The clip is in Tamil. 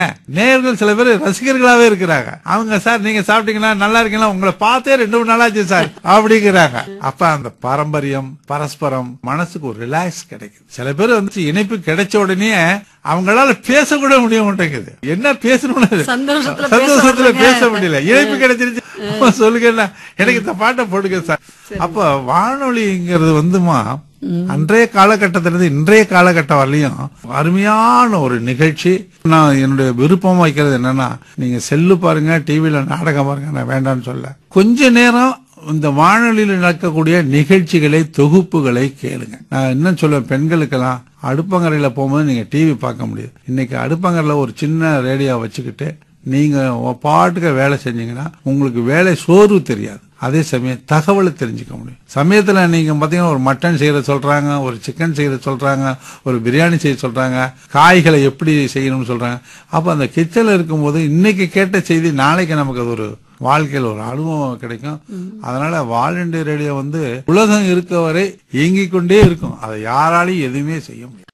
நேயர்கள் சில பேர் ரசிகர்களாவே இருக்கிறாங்க அவங்க சார் நீங்க சாப்பிட்டீங்களா நல்லா இருக்கீங்களா உங்களை பார்த்தே ரெண்டு மூணு நாளாச்சு சார் அப்படிங்கிறாங்க அப்ப அந்த பாரம்பரியம் பரஸ்பரம் மனசுக்கு ஒரு ரிலாக்ஸ் கிடைக்குது சில பேர் வந்து இணைப்பு கிடைச்ச உடனே அவங்களால பேசக்கூட முடிய மாட்டேங்குது என்ன பேசணும்னு சந்தோஷத்துல பேச சந்தோஷத்துல விடுறீங்க. பேச முடியல இணைப்பு கிடைச்சிருச்சு அப்ப சொல்லுங்க எனக்கு இந்த பாட்டை போடுங்க சார் அப்ப வானொலிங்கிறது வந்துமா அன்றைய காலகட்டத்திலிருந்து இன்றைய காலகட்டம் வரலையும் அருமையான ஒரு நிகழ்ச்சி நான் என்னுடைய விருப்பம் வைக்கிறது என்னன்னா நீங்க செல்லு பாருங்க டிவில நாடகம் பாருங்க நான் வேண்டாம்னு சொல்ல கொஞ்ச நேரம் இந்த வானொலியில் நடக்கக்கூடிய நிகழ்ச்சிகளை தொகுப்புகளை கேளுங்க நான் இன்னும் சொல்லுவேன் பெண்களுக்கெல்லாம் அடுப்பங்கரையில போகும்போது நீங்க டிவி பார்க்க முடியாது இன்னைக்கு அடுப்பங்கரையில ஒரு சின்ன ரேடியோ வச்சுக்கிட்டு நீங்க உங்க பாட்டுக்கு வேலை செஞ்சீங்கன்னா உங்களுக்கு வேலை சோர்வு தெரியாது அதே சமயம் தகவலை தெரிஞ்சுக்க முடியும் சமயத்துல நீங்க பாத்தீங்கன்னா ஒரு மட்டன் செய்யற சொல்றாங்க ஒரு சிக்கன் செய்யற சொல்றாங்க ஒரு பிரியாணி செய்ய சொல்றாங்க காய்களை எப்படி செய்யணும்னு சொல்றாங்க அப்ப அந்த கிச்சன்ல இருக்கும்போது இன்னைக்கு கேட்ட செய்தி நாளைக்கு நமக்கு அது ஒரு வாழ்க்கையில் ஒரு அனுபவம் கிடைக்கும் அதனால வால் இண்டியா ரேடியோ வந்து உலகம் இருக்க வரை இயங்கிக் கொண்டே இருக்கும் அதை யாராலையும் எதுவுமே செய்ய முடியாது